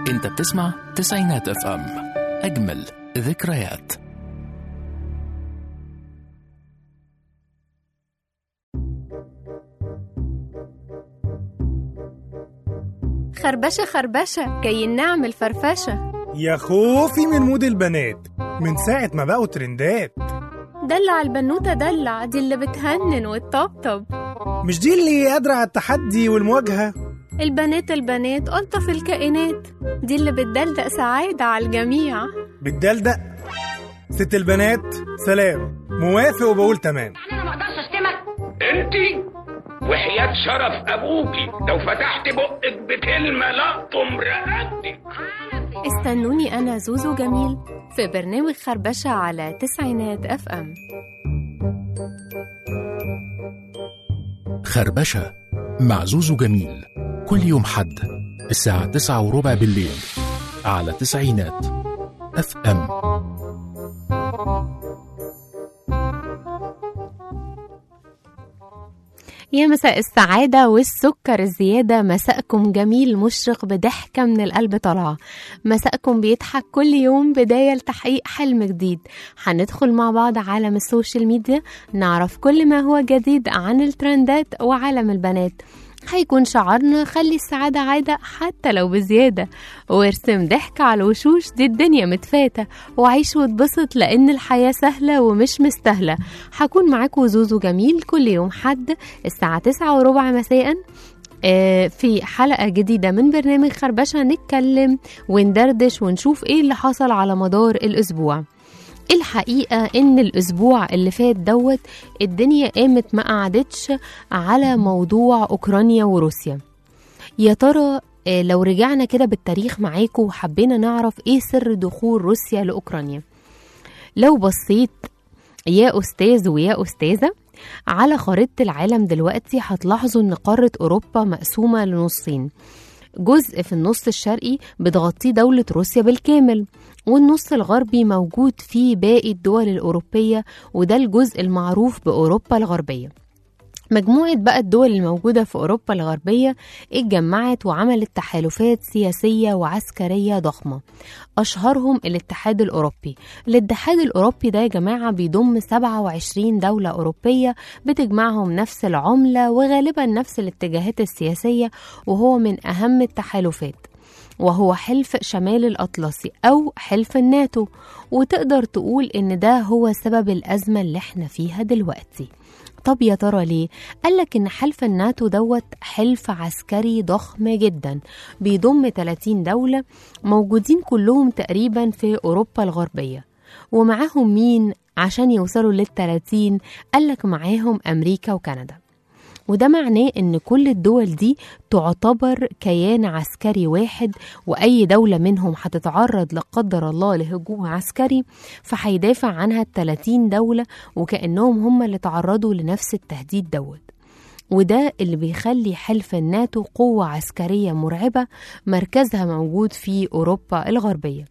انت بتسمع تسعينات اف ام اجمل ذكريات خربشة خربشة كي نعمل فرفشة يا خوفي من مود البنات من ساعة ما بقوا ترندات دلع البنوتة دلع دي اللي بتهنن وتطبطب مش دي اللي قادرة على التحدي والمواجهة البنات البنات ألطف الكائنات دي اللي بتدلدق سعادة على الجميع بتدلدق ست البنات سلام موافق وبقول تمام انا ما اقدرش اشتمك انت وحياة شرف ابوكي لو فتحت بقك بكلمة لقطم رقبتك استنوني أنا زوزو جميل في برنامج خربشة على تسعينات أف أم خربشة مع زوزو جميل كل يوم حد الساعة تسعة وربع بالليل على تسعينات اف ام يا مساء السعادة والسكر الزيادة مساءكم جميل مشرق بضحكة من القلب طالعة مساءكم بيضحك كل يوم بداية لتحقيق حلم جديد هندخل مع بعض عالم السوشيال ميديا نعرف كل ما هو جديد عن الترندات وعالم البنات هيكون شعارنا خلي السعادة عادة حتى لو بزيادة وارسم ضحك على الوشوش دي الدنيا متفاتة وعيش واتبسط لأن الحياة سهلة ومش مستاهلة هكون معاكم زوزو جميل كل يوم حد الساعة تسعة وربع مساء آه، في حلقة جديدة من برنامج خربشة نتكلم وندردش ونشوف ايه اللي حصل على مدار الأسبوع الحقيقة إن الأسبوع اللي فات دوت الدنيا قامت ما قعدتش على موضوع أوكرانيا وروسيا يا ترى آه، لو رجعنا كده بالتاريخ معاكم وحبينا نعرف إيه سر دخول روسيا لأوكرانيا لو بصيت يا أستاذ ويا أستاذة على خريطة العالم دلوقتي هتلاحظوا إن قارة أوروبا مقسومة لنصين جزء في النص الشرقي بتغطيه دولة روسيا بالكامل والنص الغربي موجود فيه باقي الدول الأوروبية وده الجزء المعروف بأوروبا الغربية مجموعة بقى الدول الموجودة في أوروبا الغربية اتجمعت وعملت تحالفات سياسية وعسكرية ضخمة أشهرهم الاتحاد الأوروبي الاتحاد الأوروبي ده يا جماعة بيضم 27 دولة أوروبية بتجمعهم نفس العملة وغالبا نفس الاتجاهات السياسية وهو من أهم التحالفات وهو حلف شمال الأطلسي أو حلف الناتو وتقدر تقول إن ده هو سبب الأزمة اللي احنا فيها دلوقتي طب يا ترى ليه؟ قالك إن حلف الناتو دوت حلف عسكري ضخم جدا بيضم 30 دولة موجودين كلهم تقريبا في أوروبا الغربية ومعاهم مين عشان يوصلوا للتلاتين قالك معاهم أمريكا وكندا وده معناه ان كل الدول دي تعتبر كيان عسكري واحد واي دولة منهم هتتعرض لا قدر الله لهجوم عسكري فهيدافع عنها ال 30 دولة وكأنهم هم اللي تعرضوا لنفس التهديد دوت وده اللي بيخلي حلف الناتو قوة عسكرية مرعبة مركزها موجود في أوروبا الغربية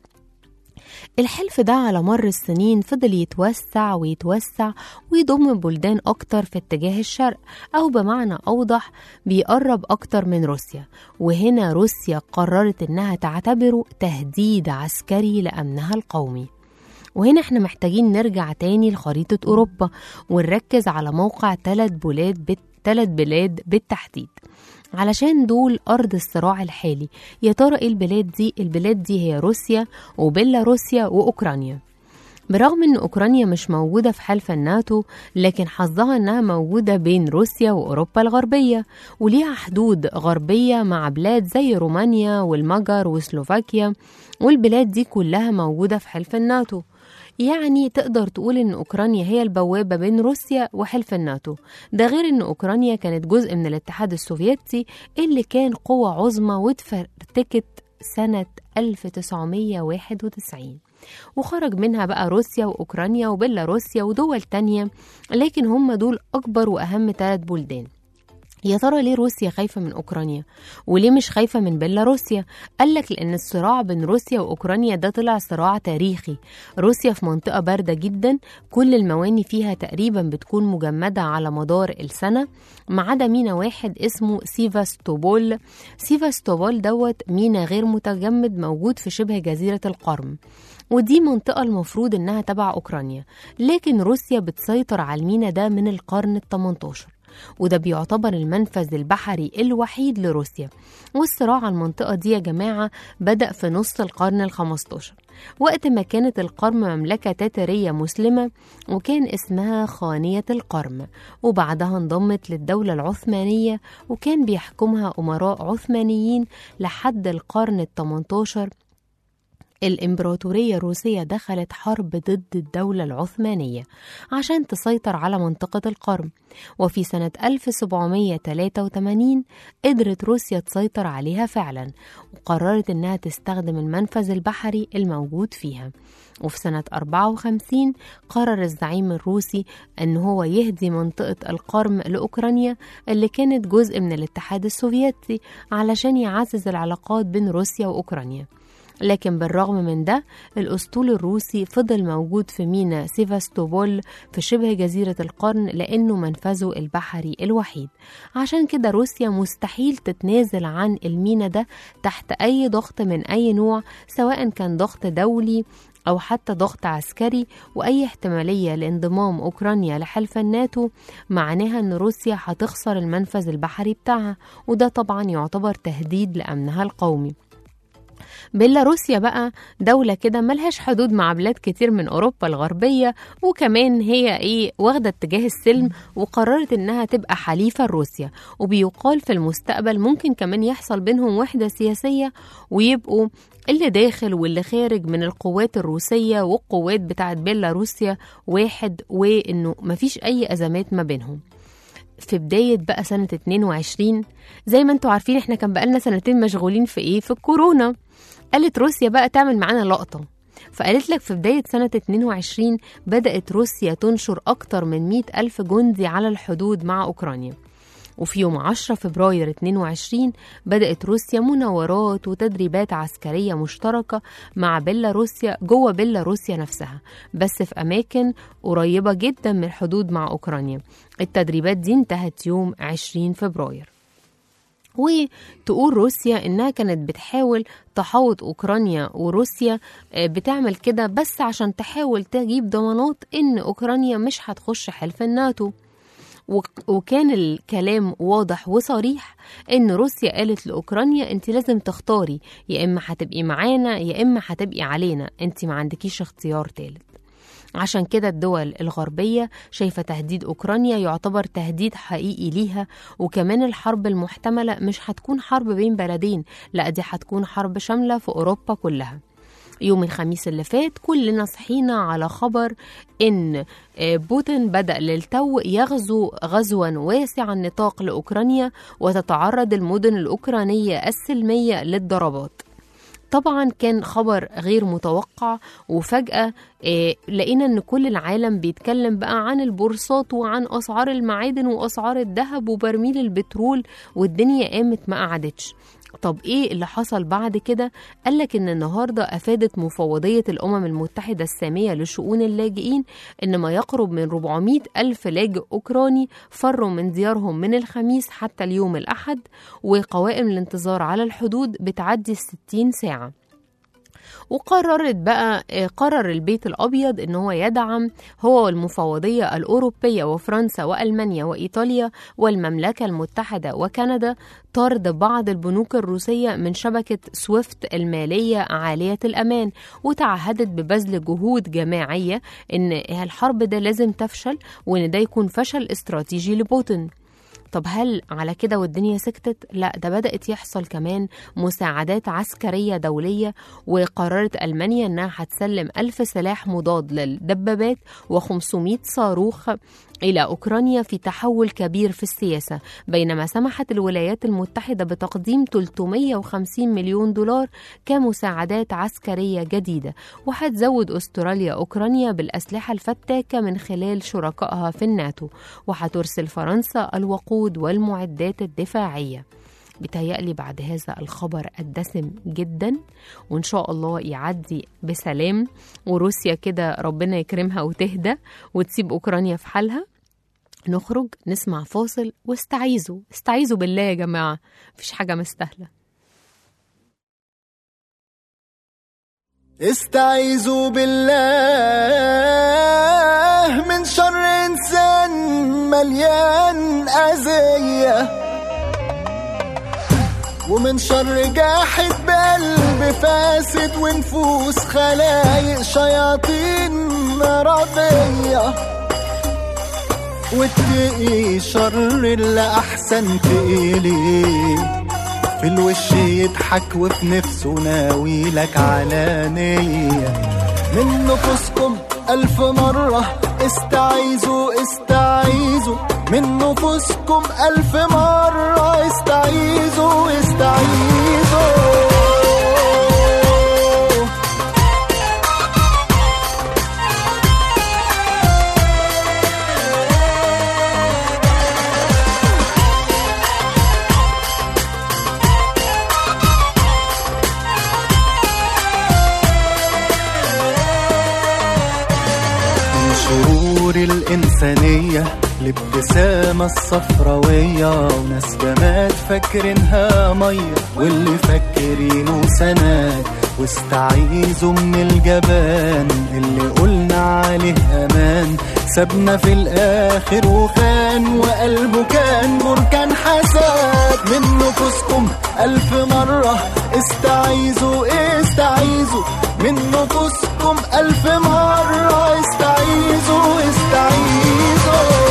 الحلف ده على مر السنين فضل يتوسع ويتوسع ويضم بلدان أكتر في اتجاه الشرق أو بمعنى أوضح بيقرب أكتر من روسيا وهنا روسيا قررت إنها تعتبره تهديد عسكري لأمنها القومي وهنا احنا محتاجين نرجع تاني لخريطة أوروبا ونركز على موقع ثلاث بلاد بت... ثلاث بلاد بالتحديد علشان دول أرض الصراع الحالي يا ترى ايه البلاد دي البلاد دي هي روسيا وبيلاروسيا وأوكرانيا برغم ان اوكرانيا مش موجوده في حلف الناتو لكن حظها انها موجوده بين روسيا واوروبا الغربيه وليها حدود غربيه مع بلاد زي رومانيا والمجر وسلوفاكيا والبلاد دي كلها موجوده في حلف الناتو يعني تقدر تقول ان اوكرانيا هي البوابه بين روسيا وحلف الناتو ده غير ان اوكرانيا كانت جزء من الاتحاد السوفيتي اللي كان قوه عظمى واتفرتكت سنه 1991 وخرج منها بقى روسيا وأوكرانيا وبيلاروسيا ودول تانية لكن هم دول أكبر وأهم ثلاث بلدان يا ترى ليه روسيا خايفة من أوكرانيا؟ وليه مش خايفة من بيلاروسيا؟ قالك لأن الصراع بين روسيا وأوكرانيا ده طلع صراع تاريخي روسيا في منطقة باردة جدا كل المواني فيها تقريبا بتكون مجمدة على مدار السنة ما عدا مينا واحد اسمه سيفاستوبول سيفاستوبول دوت مينا غير متجمد موجود في شبه جزيرة القرم ودي منطقة المفروض إنها تبع أوكرانيا لكن روسيا بتسيطر على المينا ده من القرن ال 18 وده بيعتبر المنفذ البحري الوحيد لروسيا والصراع على المنطقة دي يا جماعة بدأ في نص القرن الخمستاشر وقت ما كانت القرم مملكة تترية مسلمة وكان اسمها خانية القرم وبعدها انضمت للدولة العثمانية وكان بيحكمها أمراء عثمانيين لحد القرن الثمنتاشر الإمبراطورية الروسية دخلت حرب ضد الدولة العثمانية عشان تسيطر على منطقة القرم وفي سنة 1783 قدرت روسيا تسيطر عليها فعلا وقررت إنها تستخدم المنفذ البحري الموجود فيها وفي سنة 54 قرر الزعيم الروسي أن هو يهدي منطقة القرم لأوكرانيا اللي كانت جزء من الاتحاد السوفيتي علشان يعزز العلاقات بين روسيا وأوكرانيا لكن بالرغم من ده الأسطول الروسي فضل موجود في ميناء سيفاستوبول في شبه جزيرة القرن لأنه منفذه البحري الوحيد عشان كده روسيا مستحيل تتنازل عن الميناء ده تحت أي ضغط من أي نوع سواء كان ضغط دولي أو حتى ضغط عسكري وأي احتمالية لانضمام أوكرانيا لحلف الناتو معناها أن روسيا هتخسر المنفذ البحري بتاعها وده طبعا يعتبر تهديد لأمنها القومي بيلاروسيا بقى دولة كده ملهاش حدود مع بلاد كتير من أوروبا الغربية وكمان هي إيه واخدة اتجاه السلم وقررت إنها تبقى حليفة لروسيا وبيقال في المستقبل ممكن كمان يحصل بينهم وحدة سياسية ويبقوا اللي داخل واللي خارج من القوات الروسية والقوات بتاعت بيلاروسيا واحد وإنه مفيش أي أزمات ما بينهم في بداية بقى سنة 22 زي ما انتوا عارفين احنا كان بقالنا سنتين مشغولين في ايه في الكورونا قالت روسيا بقى تعمل معانا لقطة فقالت لك في بداية سنة 22 بدأت روسيا تنشر أكتر من 100 ألف جندي على الحدود مع أوكرانيا وفي يوم 10 فبراير 22 بدأت روسيا مناورات وتدريبات عسكرية مشتركة مع بيلاروسيا جوه بيلاروسيا نفسها بس في أماكن قريبة جدا من الحدود مع أوكرانيا التدريبات دي انتهت يوم 20 فبراير وتقول روسيا انها كانت بتحاول تحوط اوكرانيا وروسيا بتعمل كده بس عشان تحاول تجيب ضمانات ان اوكرانيا مش هتخش حلف الناتو وكان الكلام واضح وصريح ان روسيا قالت لاوكرانيا انت لازم تختاري يا اما هتبقي معانا يا اما هتبقي علينا انت ما عندكيش اختيار تالت عشان كده الدول الغربية شايفة تهديد أوكرانيا يعتبر تهديد حقيقي ليها وكمان الحرب المحتملة مش هتكون حرب بين بلدين لا دي هتكون حرب شاملة في أوروبا كلها يوم الخميس اللي فات كلنا صحينا على خبر ان بوتين بدأ للتو يغزو غزوا واسع النطاق لأوكرانيا وتتعرض المدن الأوكرانية السلمية للضربات طبعا كان خبر غير متوقع وفجأة إيه لقينا ان كل العالم بيتكلم بقى عن البورصات وعن اسعار المعادن واسعار الذهب وبرميل البترول والدنيا قامت ما قعدتش طب ايه اللي حصل بعد كده قالك ان النهارده افادت مفوضيه الامم المتحده الساميه لشؤون اللاجئين ان ما يقرب من 400 الف لاجئ اوكراني فروا من ديارهم من الخميس حتى اليوم الاحد وقوائم الانتظار على الحدود بتعدي الستين ساعه وقررت بقى قرر البيت الأبيض إن هو يدعم هو والمفوضية الأوروبية وفرنسا وألمانيا وإيطاليا والمملكة المتحدة وكندا طرد بعض البنوك الروسية من شبكة سويفت المالية عالية الأمان وتعهدت ببذل جهود جماعية إن الحرب ده لازم تفشل وإن ده يكون فشل استراتيجي لبوتين طب هل على كده والدنيا سكتت؟ لا ده بدأت يحصل كمان مساعدات عسكرية دولية وقررت ألمانيا أنها هتسلم ألف سلاح مضاد للدبابات و500 صاروخ إلى أوكرانيا في تحول كبير في السياسة بينما سمحت الولايات المتحدة بتقديم 350 مليون دولار كمساعدات عسكرية جديدة وهتزود أستراليا أوكرانيا بالأسلحة الفتاكة من خلال شركائها في الناتو وهترسل فرنسا الوقود والمعدات الدفاعية بتهيألي بعد هذا الخبر الدسم جدا وإن شاء الله يعدي بسلام وروسيا كده ربنا يكرمها وتهدى وتسيب أوكرانيا في حالها نخرج نسمع فاصل واستعيذوا استعيذوا بالله يا جماعة مفيش حاجة مستاهلة استعيذوا بالله من شر انسان مليان اذيه ومن شر جاحد بقلب فاسد ونفوس خلايق شياطين مرضية واتقي شر اللي أحسن تقيلي في الوش يضحك وفي نفسه ناويلك علانية من نفوسكم ألف مرة استعيذوا استعيذوا من نفوسكم ألف مرة استعيذوا استعيذوا من شرور الإنسانية الابتسامة الصفراوية وناس جماد فاكرينها مية واللي فاكرينه سند واستعيذوا من الجبان اللي قلنا عليه أمان سابنا في الآخر وخان وقلبه كان بركان حسد من نفوسكم ألف مرة استعيذوا استعيذوا من نفوسكم ألف مرة استعيذوا استعيذوا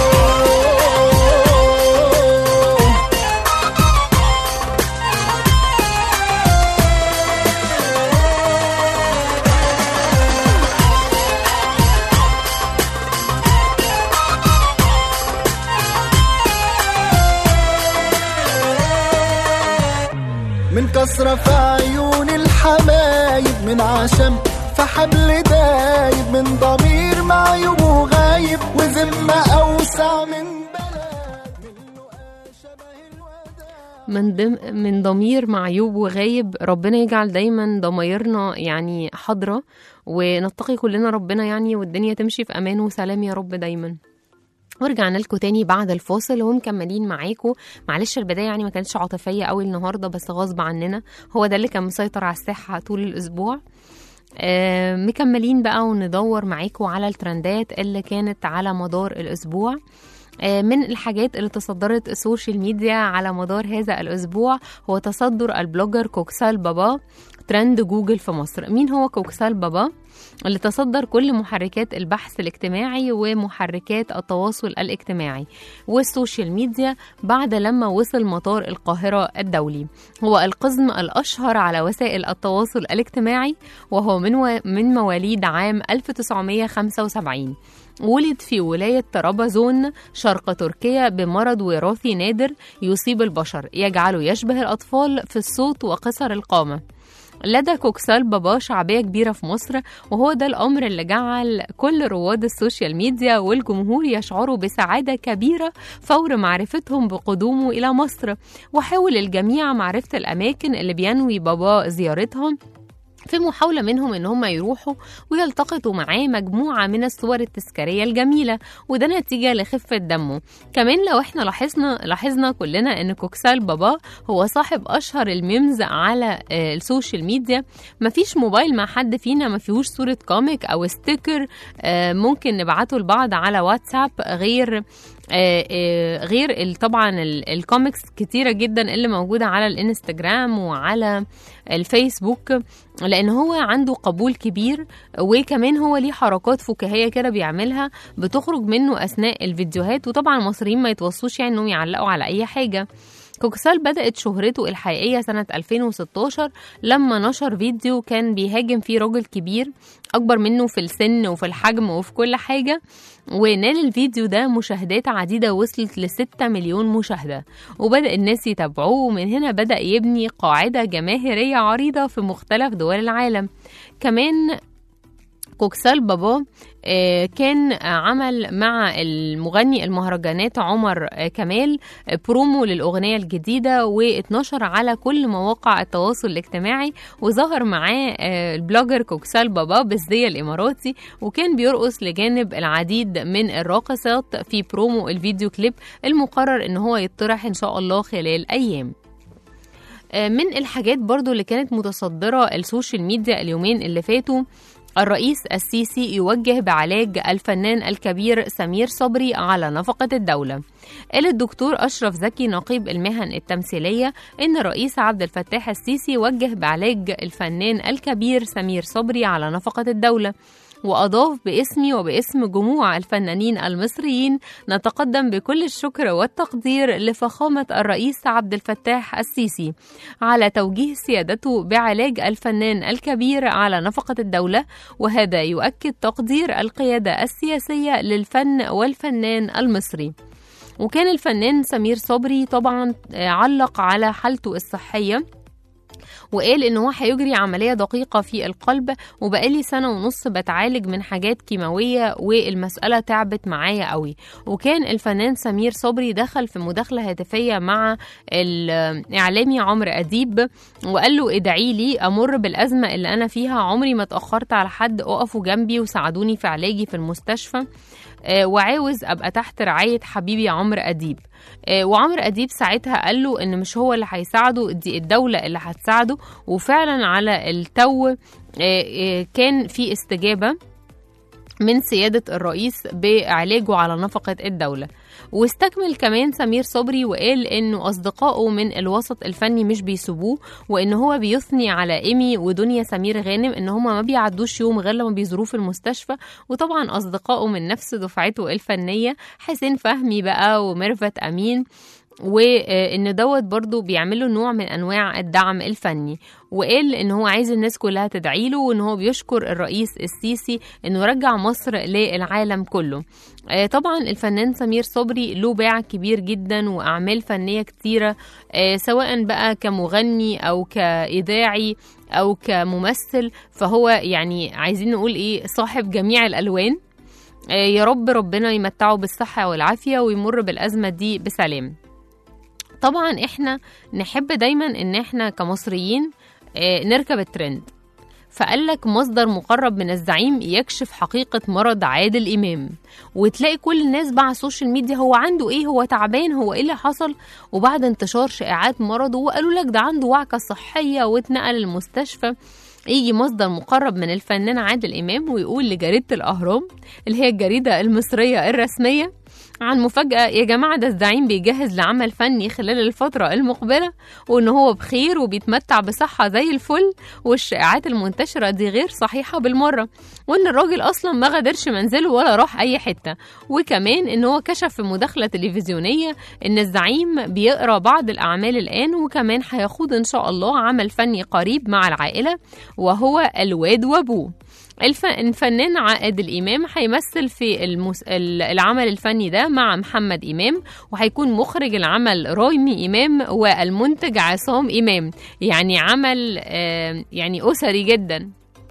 من كسرة في عيون الحبايب من عشم في حبل دايب من ضمير معيوب وغايب وذمة أوسع من بلد من لقا شبه الوداع من دم من ضمير معيوب وغايب ربنا يجعل دايما ضمايرنا يعني حاضرة ونتقي كلنا ربنا يعني والدنيا تمشي في أمان وسلام يا رب دايما ورجعنا لكم تاني بعد الفاصل ومكملين معاكم معلش البداية يعني ما كانتش عاطفية قوي النهاردة بس غصب عننا هو ده اللي كان مسيطر على الساحة طول الأسبوع آه، مكملين بقى وندور معاكم على الترندات اللي كانت على مدار الأسبوع آه، من الحاجات اللي تصدرت السوشيال ميديا على مدار هذا الأسبوع هو تصدر البلوجر كوكسال بابا ترند جوجل في مصر مين هو كوكسال بابا؟ اللي تصدر كل محركات البحث الاجتماعي ومحركات التواصل الاجتماعي والسوشيال ميديا بعد لما وصل مطار القاهرة الدولي هو القزم الأشهر على وسائل التواصل الاجتماعي وهو من, و... من مواليد عام 1975 ولد في ولاية طرابزون شرق تركيا بمرض وراثي نادر يصيب البشر يجعله يشبه الأطفال في الصوت وقصر القامة لدى كوكسال بابا شعبية كبيرة في مصر وهو ده الأمر اللي جعل كل رواد السوشيال ميديا والجمهور يشعروا بسعادة كبيرة فور معرفتهم بقدومه إلى مصر وحاول الجميع معرفة الأماكن اللي بينوي بابا زيارتهم في محاولة منهم إن هم يروحوا ويلتقطوا معاه مجموعة من الصور التذكارية الجميلة وده نتيجة لخفة دمه كمان لو احنا لاحظنا لاحظنا كلنا إن كوكسال بابا هو صاحب أشهر الميمز على آه، السوشيال ميديا مفيش موبايل مع حد فينا ما فيهوش صورة كوميك أو ستيكر آه، ممكن نبعته لبعض على واتساب غير آه، آه، غير ال- طبعا ال- الكوميكس كتيرة جدا اللي موجودة على الانستجرام وعلى الفيسبوك لان هو عنده قبول كبير وكمان هو ليه حركات فكاهيه كده بيعملها بتخرج منه اثناء الفيديوهات وطبعا المصريين ما يتوصوش يعني انهم يعلقوا على اي حاجه كوكسال بدأت شهرته الحقيقية سنة 2016 لما نشر فيديو كان بيهاجم فيه راجل كبير أكبر منه في السن وفي الحجم وفي كل حاجة ونال الفيديو ده مشاهدات عديدة وصلت لستة مليون مشاهدة وبدأ الناس يتابعوه ومن هنا بدأ يبني قاعدة جماهيرية عريضة في مختلف دول العالم كمان كوكسال بابا آه، كان عمل مع المغني المهرجانات عمر آه، كمال آه، برومو للأغنية الجديدة واتنشر على كل مواقع التواصل الاجتماعي وظهر معاه آه، البلوجر كوكسال بابا بالزي الإماراتي وكان بيرقص لجانب العديد من الراقصات في برومو الفيديو كليب المقرر ان هو يطرح ان شاء الله خلال أيام آه، من الحاجات برضو اللي كانت متصدرة السوشيال ميديا اليومين اللي فاتوا الرئيس السيسي يوجه بعلاج الفنان الكبير سمير صبري على نفقة الدولة قال الدكتور أشرف زكي نقيب المهن التمثيلية إن الرئيس عبد الفتاح السيسي وجه بعلاج الفنان الكبير سمير صبري على نفقة الدولة وأضاف باسمي وباسم جموع الفنانين المصريين نتقدم بكل الشكر والتقدير لفخامة الرئيس عبد الفتاح السيسي على توجيه سيادته بعلاج الفنان الكبير على نفقة الدولة وهذا يؤكد تقدير القيادة السياسية للفن والفنان المصري وكان الفنان سمير صبري طبعا آه، علق على حالته الصحيه وقال ان هو هيجري عمليه دقيقه في القلب وبقالي سنه ونص بتعالج من حاجات كيماويه والمساله تعبت معايا قوي وكان الفنان سمير صبري دخل في مداخله هاتفيه مع الاعلامي عمرو اديب وقال له ادعي لي امر بالازمه اللي انا فيها عمري ما اتاخرت على حد اقفوا جنبي وساعدوني في علاجي في المستشفى آه، وعاوز ابقى تحت رعايه حبيبي عمرو اديب آه، وعمرو اديب ساعتها قال له ان مش هو اللي هيساعده دي الدوله اللي هتساعده وفعلا على التو آه، آه، كان في استجابه من سيادة الرئيس بعلاجه على نفقة الدولة واستكمل كمان سمير صبري وقال انه اصدقائه من الوسط الفني مش بيسيبوه وان هو بيثني على ايمي ودنيا سمير غانم ان هما ما بيعدوش يوم غير لما بيزوروه في المستشفى وطبعا اصدقائه من نفس دفعته الفنيه حسين فهمي بقى وميرفت امين وان دوت برضو بيعملوا نوع من انواع الدعم الفني وقال ان هو عايز الناس كلها تدعي له وان هو بيشكر الرئيس السيسي انه رجع مصر للعالم كله آه، طبعا الفنان سمير صبري له باع كبير جدا واعمال فنيه كتيره آه، سواء بقى كمغني او كاذاعي او كممثل فهو يعني عايزين نقول ايه صاحب جميع الالوان آه، يا رب ربنا يمتعه بالصحه والعافيه ويمر بالازمه دي بسلام طبعا احنا نحب دايما ان احنا كمصريين آه، نركب الترند فقال لك مصدر مقرب من الزعيم يكشف حقيقة مرض عادل إمام وتلاقي كل الناس بقى على السوشيال ميديا هو عنده إيه هو تعبان هو إيه اللي حصل وبعد انتشار شائعات مرضه وقالوا لك ده عنده وعكة صحية واتنقل المستشفى يجي مصدر مقرب من الفنان عادل إمام ويقول لجريدة الأهرام اللي هي الجريدة المصرية الرسمية عن مفاجأة يا جماعة ده الزعيم بيجهز لعمل فني خلال الفترة المقبلة وإن هو بخير وبيتمتع بصحة زي الفل والشائعات المنتشرة دي غير صحيحة بالمرة وإن الراجل أصلا ما غادرش منزله ولا راح أي حتة وكمان إن هو كشف في مداخلة تلفزيونية إن الزعيم بيقرأ بعض الأعمال الآن وكمان هيخوض إن شاء الله عمل فني قريب مع العائلة وهو الواد وأبوه الف... الفنان عادل إمام هيمثل في المس... ال- العمل الفني ده مع محمد إمام وهيكون مخرج العمل رايمي إمام والمنتج عصام إمام يعني عمل آه، يعني أسري جدا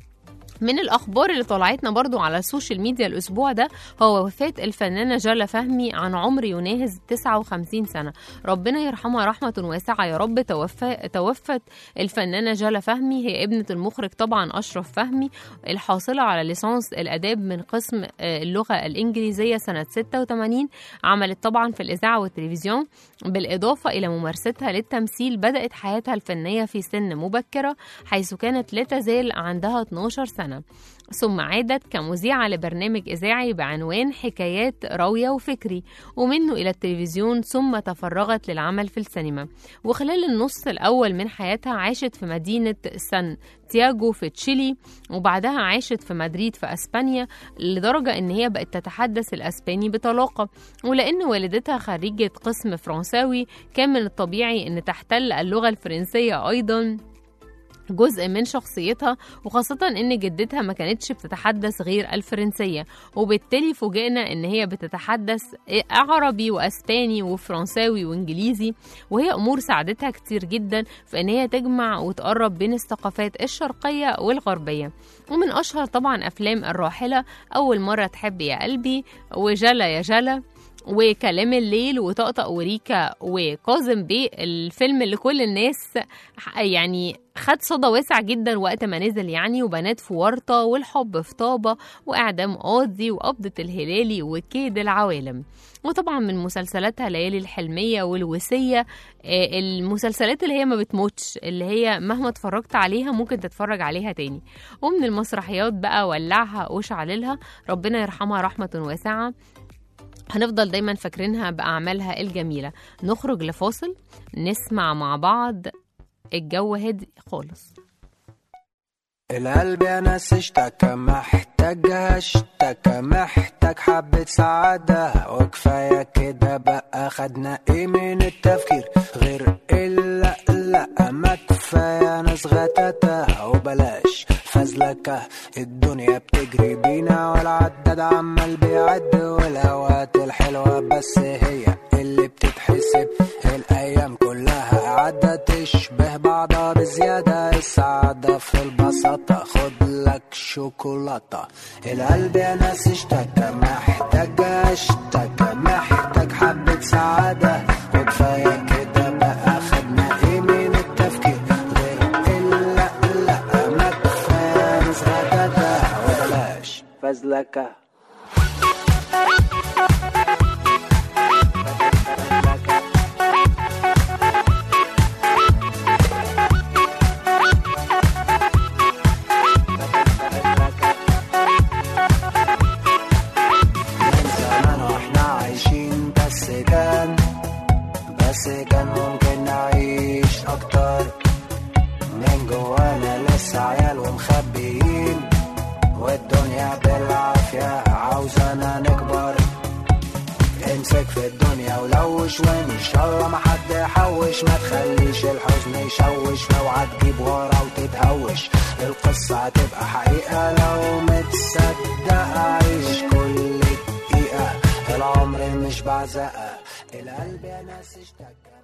من الأخبار اللي طلعتنا برضو على السوشيال ميديا الأسبوع ده هو وفاة الفنانة جالا فهمي عن عمر يناهز 59 سنة ربنا يرحمها رحمة واسعة يا رب توفى توفت الفنانة جالا فهمي هي ابنة المخرج طبعا أشرف فهمي الحاصلة على ليسانس الآداب من قسم آه، اللغة الإنجليزية سنة 86 عملت طبعا في الإذاعة والتلفزيون بالإضافة إلى ممارستها للتمثيل بدأت حياتها الفنية في سن مبكرة حيث كانت لا تزال عندها 12 سنة سنة ثم عادت كمذيعة لبرنامج إذاعي بعنوان حكايات راوية وفكري ومنه إلى التلفزيون ثم تفرغت للعمل في السينما وخلال النص الأول من حياتها عاشت في مدينة سان تياجو في تشيلي وبعدها عاشت في مدريد في أسبانيا لدرجة إن هي بقت تتحدث الأسباني بطلاقة ولأن والدتها خريجة قسم فرنساوي كان من الطبيعي إن تحتل اللغة الفرنسية أيضاً جزء من شخصيتها وخاصة إن جدتها ما كانتش بتتحدث غير الفرنسية وبالتالي فوجئنا إن هي بتتحدث عربي وأسباني وفرنساوي وإنجليزي وهي أمور ساعدتها كتير جدا في إن هي تجمع وتقرب بين الثقافات الشرقية والغربية ومن أشهر طبعا أفلام الراحلة أول مرة تحب يا قلبي وجلا يا جلا وكلام الليل وطقطق وريكا وكاظم بيه الفيلم اللي كل الناس يعني خد صدى واسع جدا وقت ما نزل يعني وبنات في ورطة والحب في طابة وإعدام قاضي وقبضة الهلالي وكيد العوالم وطبعا من مسلسلاتها ليالي الحلمية والوسية آه، المسلسلات اللي هي ما بتموتش اللي هي مهما اتفرجت عليها ممكن تتفرج عليها تاني ومن المسرحيات بقى ولعها وشعللها ربنا يرحمها رحمة واسعة هنفضل دايما فاكرينها بأعمالها الجميلة نخرج لفاصل نسمع مع بعض الجو هادي خالص القلب يا ناس اشتكى محتاج اشتكى محتاج حبة سعادة وكفاية كده بقى خدنا ايه من التفكير غير الا لا ما كفاية ناس غتاتة وبلاش فزلكة الدنيا بتجري بينا والعداد عمال بيعد والاوقات الحلوة بس هي اللي بتتحسب الايام كلها قاعدة تشبه بعضها بزيادة السعادة في البساطة خد لك شوكولاتة القلب يا ناس اشتكى محتاج اشتكى محتاج حبة سعادة وكفاية كده بقى خدنا ايه من التفكير غير الا لا ما كفاية ناس غداتة وبلاش فزلكة من زمان واحنا عايشين بس كان بس كان ممكن نعيش اكتر من جوانا لسه عيال ومخبيين والدنيا بالعافية عاوزانا نكبر امسك في الدنيا ولوش وان شاء الله ما حد يحوش ما تخليش الحزن يشوش اوعى تجيب ورا وتتهوش القصة هتبقى حقيقة لو متصدق عيش كل دقيقة العمر مش بعزقة القلب يا ناس اشتكى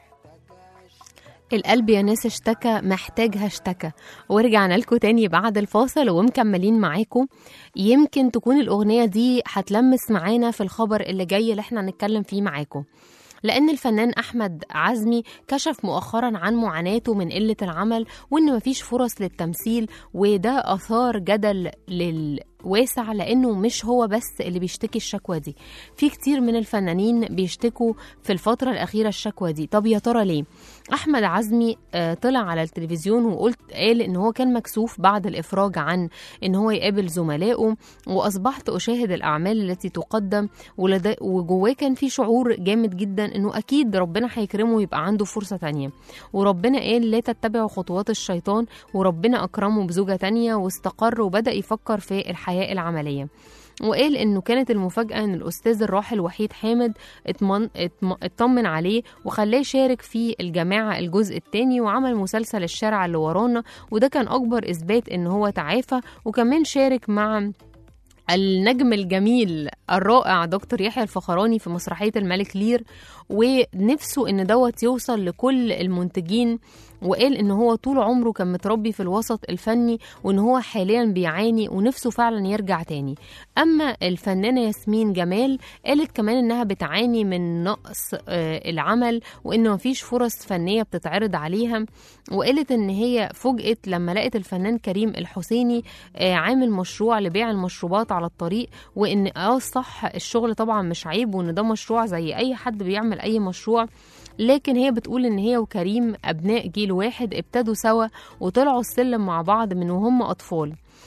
القلب يا ناس اشتكى محتاجها اشتكى ورجعنا لكم تاني بعد الفاصل ومكملين معاكم يمكن تكون الأغنية دي هتلمس معانا في الخبر اللي جاي اللي احنا هنتكلم فيه معاكم لأن الفنان أحمد عزمي كشف مؤخرا عن معاناته من قلة العمل وإن مفيش فرص للتمثيل وده أثار جدل للواسع لأنه مش هو بس اللي بيشتكي الشكوى دي في كتير من الفنانين بيشتكوا في الفترة الأخيرة الشكوى دي طب يا ترى ليه؟ أحمد عزمي آه، طلع على التلفزيون وقلت قال إن هو كان مكسوف بعد الإفراج عن إن هو يقابل زملائه وأصبحت أشاهد الأعمال التي تقدم ولد- وجواه كان في شعور جامد جدا إنه أكيد ربنا هيكرمه ويبقى عنده فرصة تانية وربنا قال لا تتبعوا خطوات الشيطان وربنا أكرمه بزوجة تانية واستقر وبدأ يفكر في الحياة العملية وقال انه كانت المفاجاه ان الاستاذ الراحل وحيد حامد اطمن اطم- اطمن عليه وخلاه يشارك في الجماعه الجزء الثاني وعمل مسلسل الشارع اللي ورانا وده كان اكبر اثبات ان هو تعافى وكمان شارك مع النجم الجميل الرائع دكتور يحيى الفخراني في مسرحيه الملك لير ونفسه ان دوت يوصل لكل المنتجين وقال ان هو طول عمره كان متربي في الوسط الفني وان هو حاليا بيعاني ونفسه فعلا يرجع تاني اما الفنانه ياسمين جمال قالت كمان انها بتعاني من نقص آه، العمل وان مفيش فرص فنيه بتتعرض عليها وقالت ان هي فوجئت لما لقت الفنان كريم الحسيني آه، عامل مشروع لبيع المشروبات على الطريق وان اه صح الشغل طبعا مش عيب وان ده مشروع زي اي حد بيعمل اي مشروع لكن هي بتقول ان هي وكريم ابناء جيل واحد ابتدوا سوا وطلعوا السلم مع بعض من وهم اطفال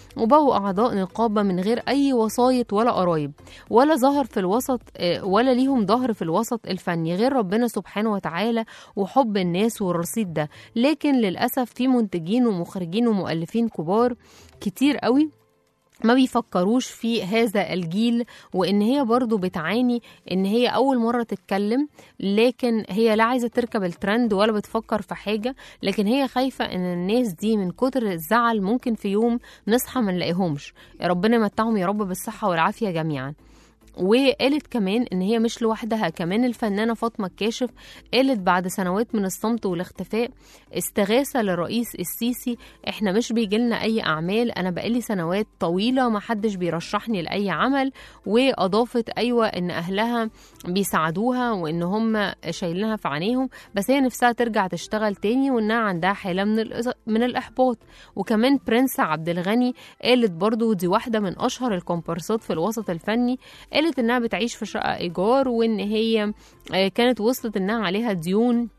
وبقوا أعضاء نقابة من غير أي وسايط ولا قرايب ولا ظهر في الوسط آه، ولا ليهم ظهر في الوسط الفني غير ربنا سبحانه وتعالى وحب الناس والرصيد ده لكن للأسف في منتجين ومخرجين ومؤلفين كبار كتير قوي ما بيفكروش في هذا الجيل وان هي برضو بتعاني ان هي اول مرة تتكلم لكن هي لا عايزة تركب الترند ولا بتفكر في حاجة لكن هي خايفة ان الناس دي من كتر الزعل ممكن في يوم نصحى ما نلاقيهمش ربنا يمتعهم يا رب بالصحة والعافية جميعا وقالت كمان ان هي مش لوحدها كمان الفنانه فاطمه الكاشف قالت بعد سنوات من الصمت والاختفاء استغاثه للرئيس السيسي احنا مش بيجيلنا اي اعمال انا بقالي سنوات طويله ما حدش بيرشحني لاي عمل واضافت ايوه ان اهلها بيساعدوها وان هم شايلينها في عينيهم بس هي نفسها ترجع تشتغل تاني وانها عندها حاله من الإز- من الاحباط وكمان برنس عبد الغني قالت برضو دي واحده من اشهر الكومبارسات في الوسط الفني قالت انها بتعيش في شقه ايجار وان هي آه، كانت وصلت انها عليها ديون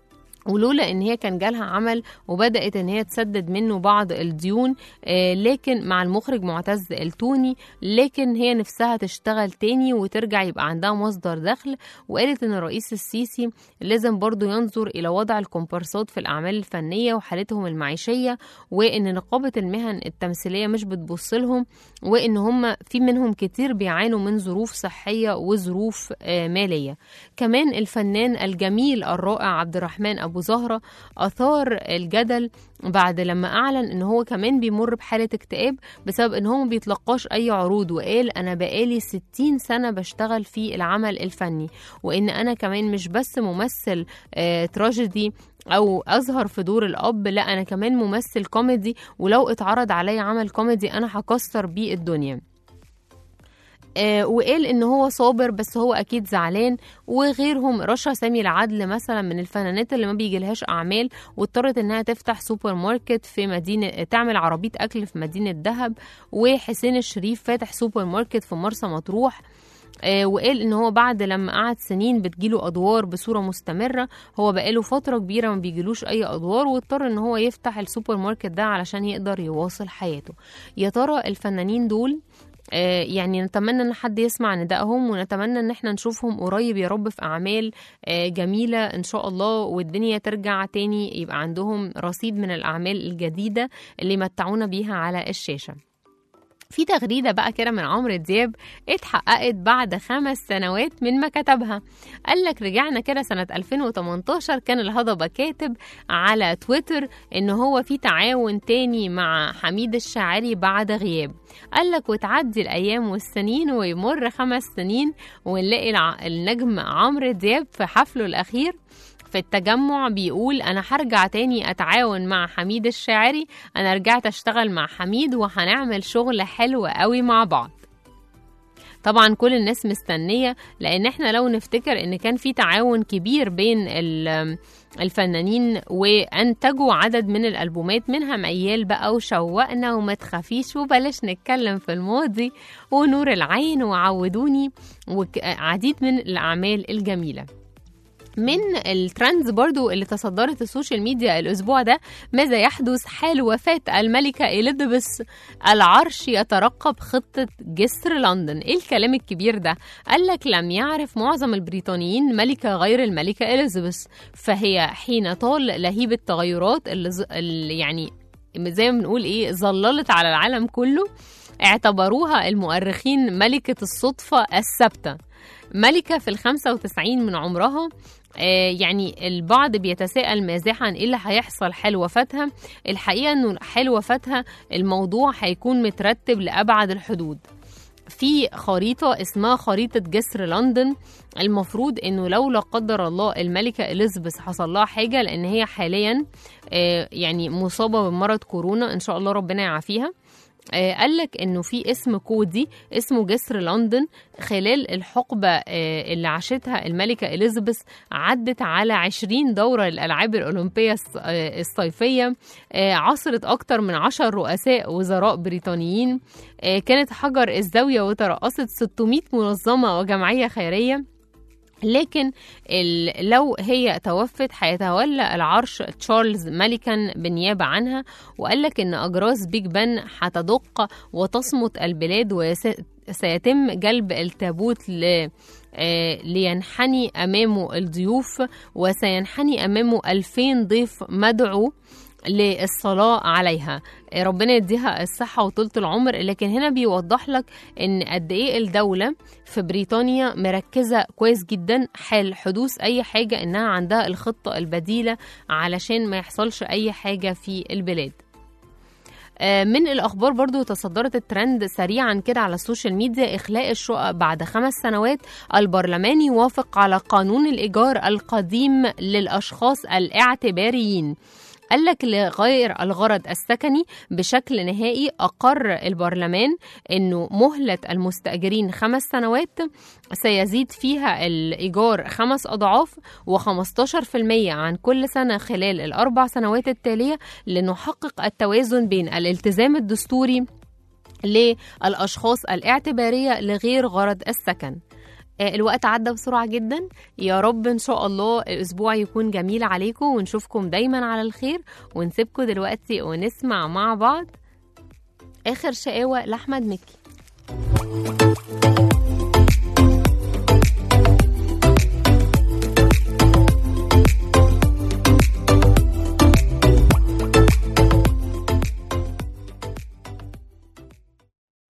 ولولا ان هي كان جالها عمل وبدات ان هي تسدد منه بعض الديون آه، لكن مع المخرج معتز التوني لكن هي نفسها تشتغل تاني وترجع يبقى عندها مصدر دخل وقالت ان الرئيس السيسي لازم برضو ينظر الى وضع الكومبارسات في الاعمال الفنيه وحالتهم المعيشيه وان نقابه المهن التمثيليه مش بتبص لهم وان هم في منهم كتير بيعانوا من ظروف صحيه وظروف آه، ماليه كمان الفنان الجميل الرائع عبد الرحمن ابو زهره اثار الجدل بعد لما اعلن ان هو كمان بيمر بحاله اكتئاب بسبب ان هو ما بيتلقاش اي عروض وقال انا بقالي 60 سنه بشتغل في العمل الفني وان انا كمان مش بس ممثل آه تراجيدي او اظهر في دور الاب لا انا كمان ممثل كوميدي ولو اتعرض عليا عمل كوميدي انا هكسر بيه الدنيا آه، وقال ان هو صابر بس هو اكيد زعلان وغيرهم رشا سامي العدل مثلا من الفنانات اللي ما بيجيلهاش اعمال واضطرت انها تفتح سوبر ماركت في مدينه تعمل عربيه اكل في مدينه دهب وحسين الشريف فاتح سوبر ماركت في مرسى مطروح آه، وقال ان هو بعد لما قعد سنين بتجيله ادوار بصوره مستمره هو بقاله فتره كبيره ما بيجيلوش اي ادوار واضطر ان هو يفتح السوبر ماركت ده علشان يقدر يواصل حياته يا ترى الفنانين دول آه، يعني نتمنى ان حد يسمع ندائهم ونتمنى ان احنا نشوفهم قريب يا رب في اعمال آه، جميله ان شاء الله والدنيا ترجع تاني يبقى عندهم رصيد من الاعمال الجديده اللي يمتعونا بيها على الشاشه في تغريدة بقى كده من عمرو دياب اتحققت بعد خمس سنوات من ما كتبها قال لك رجعنا كده سنة 2018 كان الهضبة كاتب على تويتر ان هو في تعاون تاني مع حميد الشاعري بعد غياب قال لك وتعدي الايام والسنين ويمر خمس سنين ونلاقي الع- النجم عمرو دياب في حفله الاخير في التجمع بيقول انا هرجع تاني اتعاون مع حميد الشاعري انا رجعت اشتغل مع حميد وهنعمل شغل حلو قوي مع بعض طبعا كل الناس مستنية لأن احنا لو نفتكر إن كان في تعاون كبير بين ال- الفنانين وأنتجوا عدد من الألبومات منها ميال بقى وشوقنا وما تخافيش وبلاش نتكلم في الماضي ونور العين وعودوني وعديد من الأعمال الجميلة من الترندز برضو اللي تصدرت السوشيال ميديا الأسبوع ده ماذا يحدث حال وفاة الملكة إليزابيث العرش يترقب خطة جسر لندن إيه الكلام الكبير ده قال لك لم يعرف معظم البريطانيين ملكة غير الملكة إليزابيث فهي حين طال لهيب التغيرات اللي, ز... اللي يعني زي ما بنقول إيه ظللت على العالم كله اعتبروها المؤرخين ملكة الصدفة الثابتة ملكة في الخمسة وتسعين من عمرها آه، يعني البعض بيتساءل مازحا ايه اللي هيحصل حال وفاتها الحقيقة انه حال وفاتها الموضوع هيكون مترتب لأبعد الحدود في خريطة اسمها خريطة جسر لندن المفروض انه لو لا قدر الله الملكة اليزابيث حصل لها حاجة لان هي حاليا آه، يعني مصابة بمرض كورونا ان شاء الله ربنا يعافيها آه، قال لك انه في اسم كودي اسمه جسر لندن خلال الحقبة آه، اللي عاشتها الملكة إليزابيث عدت على 20 دورة للألعاب الأولمبية الص- آه، الصيفية آه، عصرت أكتر من 10 رؤساء وزراء بريطانيين آه، كانت حجر الزاوية وترأست 600 منظمة وجمعية خيرية لكن ال- لو هي توفت هيتولى العرش تشارلز ملكا بالنيابة عنها وقال لك إن أجراس بيج بن هتدق وتصمت البلاد وسيتم جلب التابوت ل آه، لينحني أمامه الضيوف وسينحني أمامه ألفين ضيف مدعو للصلاة عليها آه، ربنا يديها الصحة وطولة العمر لكن هنا بيوضح لك ان قد ايه الدولة في بريطانيا مركزة كويس جدا حال حدوث اي حاجة انها عندها الخطة البديلة علشان ما يحصلش اي حاجة في البلاد آه، من الأخبار برضو تصدرت الترند سريعا كده على السوشيال ميديا إخلاء الشقق بعد خمس سنوات البرلمان يوافق على قانون الإيجار القديم للأشخاص الاعتباريين قال لك لغير الغرض السكني بشكل نهائي أقر البرلمان أنه مهلة المستأجرين خمس سنوات سيزيد فيها الإيجار خمس أضعاف و15% عن كل سنة خلال الأربع سنوات التالية لنحقق التوازن بين الالتزام الدستوري للأشخاص الاعتبارية لغير غرض السكن آه، الوقت عدى بسرعة جدا يا رب إن شاء الله الأسبوع يكون جميل عليكم ونشوفكم دايما على الخير ونسيبكم دلوقتي ونسمع مع بعض آخر شقاوة لأحمد مكي